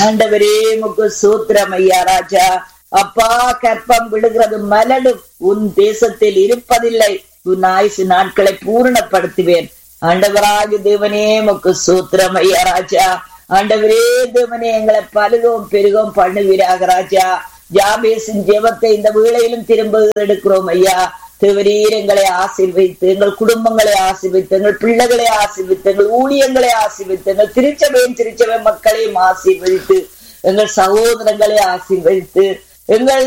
ஆண்டவரே முக்கு சூத்திரம் ஐயா ராஜா அப்பா கற்பம் விடுகிறது மலடும் உன் தேசத்தில் இருப்பதில்லை உன் ஆயுசு நாட்களை பூரணப்படுத்துவேன் ஆண்டவராக தேவனே முக்கு சூத்திரம் ஐயா ராஜா ஆண்டவரே தேவனே எங்களை பலுகவும் பெருகவும் பண்ணுவீராக ராஜா ஜாபேசின் ஜெபத்தை இந்த வேளையிலும் திரும்ப எடுக்கிறோம் ஐயா தேவரீர் எங்களை ஆசீர்வைத்து எங்கள் குடும்பங்களை ஆசீர்வித்து எங்கள் பிள்ளைகளை ஆசீர்வித்து எங்கள் ஊழியங்களை ஆசீர்வித்து எங்கள் திருச்சபையின் திருச்சபை மக்களையும் ஆசீர்வதித்து எங்கள் சகோதரங்களை ஆசீர்வதித்து எங்கள்